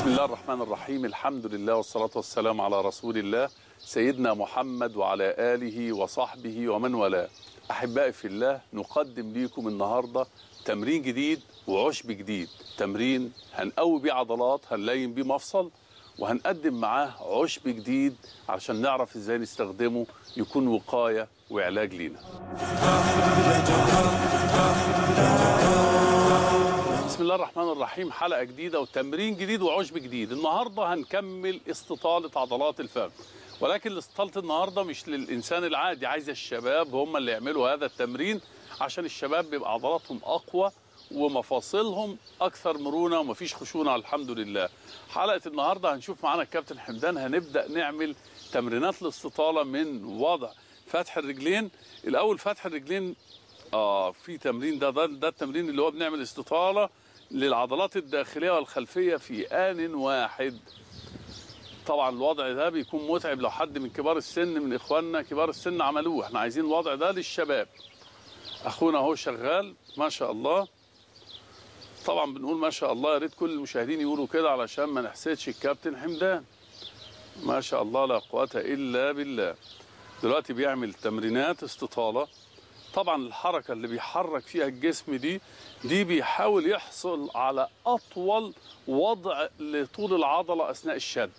بسم الله الرحمن الرحيم الحمد لله والصلاة والسلام على رسول الله سيدنا محمد وعلى آله وصحبه ومن والاه أحبائي في الله نقدم لكم النهاردة تمرين جديد وعشب جديد تمرين هنقوي بيه عضلات هنلين بيه مفصل وهنقدم معاه عشب جديد عشان نعرف ازاي نستخدمه يكون وقاية وعلاج لينا بسم الله الرحمن الرحيم حلقة جديدة وتمرين جديد وعشب جديد النهاردة هنكمل استطالة عضلات الفخذ ولكن استطالة النهاردة مش للإنسان العادي عايزة الشباب هم اللي يعملوا هذا التمرين عشان الشباب بيبقى عضلاتهم أقوى ومفاصلهم أكثر مرونة ومفيش خشونة الحمد لله حلقة النهاردة هنشوف معانا الكابتن حمدان هنبدأ نعمل تمرينات الاستطالة من وضع فتح الرجلين الأول فتح الرجلين اه في تمرين ده ده, ده التمرين اللي هو بنعمل استطاله للعضلات الداخليه والخلفيه في ان واحد طبعا الوضع ده بيكون متعب لو حد من كبار السن من اخواننا كبار السن عملوه احنا عايزين الوضع ده للشباب اخونا اهو شغال ما شاء الله طبعا بنقول ما شاء الله يا ريت كل المشاهدين يقولوا كده علشان ما نحسدش الكابتن حمدان ما شاء الله لا قوه الا بالله دلوقتي بيعمل تمرينات استطاله طبعا الحركة اللي بيحرك فيها الجسم دي دي بيحاول يحصل على أطول وضع لطول العضلة أثناء الشد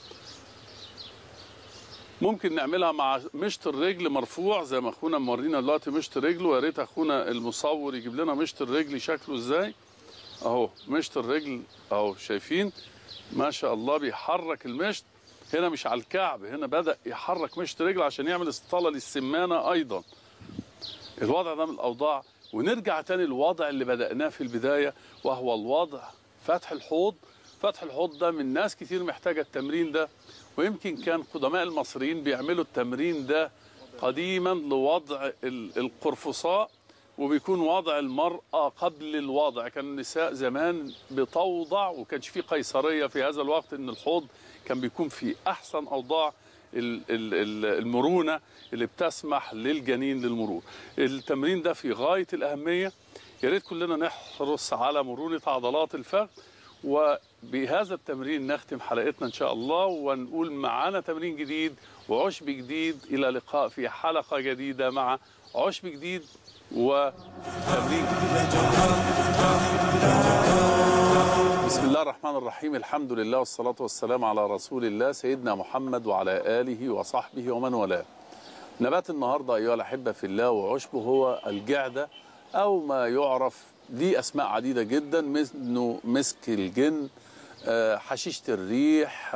ممكن نعملها مع مشط الرجل مرفوع زي ما اخونا مورينا دلوقتي مشط الرجل ويا ريت اخونا المصور يجيب لنا مشط الرجل شكله ازاي اهو مشط الرجل اهو شايفين ما شاء الله بيحرك المشط هنا مش على الكعب هنا بدأ يحرك مشط رجل عشان يعمل استطالة للسمانة ايضا الوضع ده من الاوضاع ونرجع تاني الوضع اللي بدأناه في البداية وهو الوضع فتح الحوض فتح الحوض ده من ناس كتير محتاجة التمرين ده ويمكن كان قدماء المصريين بيعملوا التمرين ده قديما لوضع القرفصاء وبيكون وضع المرأة قبل الوضع كان النساء زمان بتوضع وكانش في قيصرية في هذا الوقت ان الحوض كان بيكون في احسن اوضاع المرونه اللي بتسمح للجنين للمرور التمرين ده في غايه الاهميه يا ريت كلنا نحرص على مرونه عضلات الفخذ وبهذا التمرين نختم حلقتنا ان شاء الله ونقول معانا تمرين جديد وعشب جديد الى لقاء في حلقه جديده مع عشب جديد وتمرين جديد بسم الله الرحمن الرحيم الحمد لله والصلاة والسلام على رسول الله سيدنا محمد وعلى آله وصحبه ومن والاه نبات النهاردة أيها الأحبة في الله وعشبه هو الجعدة أو ما يعرف ليه أسماء عديدة جدا منه مسك الجن حشيشة الريح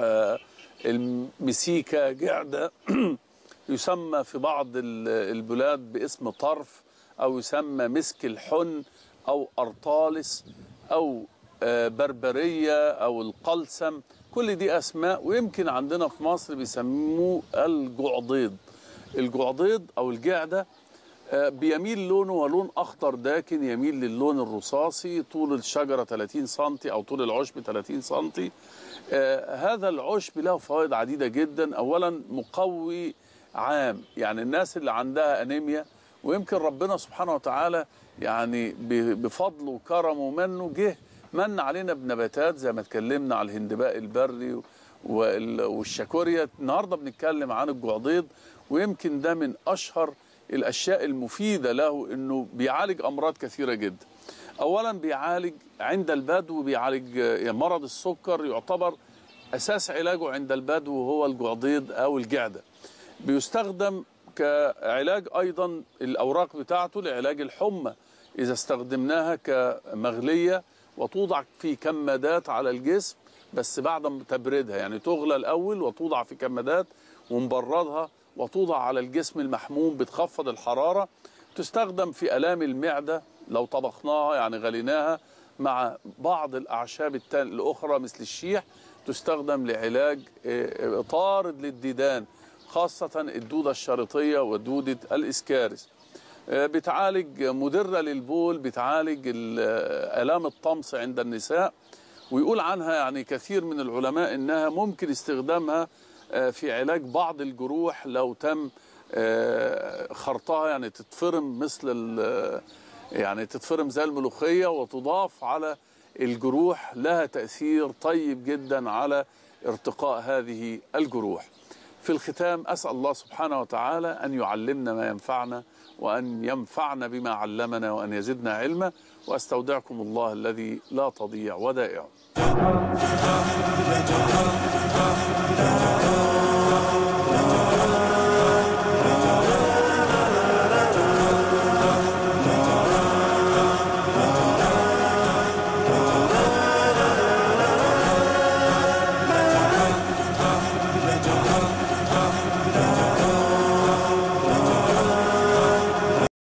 المسيكة جعدة يسمى في بعض البلاد باسم طرف أو يسمى مسك الحن أو أرطالس أو بربرية أو القلسم كل دي أسماء ويمكن عندنا في مصر بيسموه الجعضيد الجعضيد أو الجعدة بيميل لونه ولون أخضر داكن يميل للون الرصاصي طول الشجرة 30 سنتي أو طول العشب 30 سنتي هذا العشب له فوائد عديدة جدا أولا مقوي عام يعني الناس اللي عندها أنيميا ويمكن ربنا سبحانه وتعالى يعني بفضله وكرمه ومنه جه من علينا بنباتات زي ما اتكلمنا على الهندباء البري والشاكوريا النهارده بنتكلم عن الجعضيد ويمكن ده من اشهر الاشياء المفيده له انه بيعالج امراض كثيره جدا اولا بيعالج عند البدو بيعالج مرض السكر يعتبر اساس علاجه عند البدو هو الجعضيد او الجعده بيستخدم كعلاج ايضا الاوراق بتاعته لعلاج الحمى اذا استخدمناها كمغليه وتوضع في كمادات على الجسم بس بعد تبريدها يعني تغلى الاول وتوضع في كمادات ونبردها وتوضع على الجسم المحموم بتخفض الحراره تستخدم في الام المعده لو طبخناها يعني غليناها مع بعض الاعشاب الاخرى مثل الشيح تستخدم لعلاج طارد للديدان خاصه الدوده الشريطيه ودوده الاسكارس بتعالج مدرة للبول بتعالج آلام الطمس عند النساء ويقول عنها يعني كثير من العلماء انها ممكن استخدامها في علاج بعض الجروح لو تم خرطها يعني تتفرم مثل يعني تتفرم زي الملوخية وتضاف على الجروح لها تأثير طيب جدا على ارتقاء هذه الجروح في الختام أسأل الله سبحانه وتعالى أن يعلمنا ما ينفعنا وأن ينفعنا بما علمنا وأن يزدنا علما وأستودعكم الله الذي لا تضيع ودائعه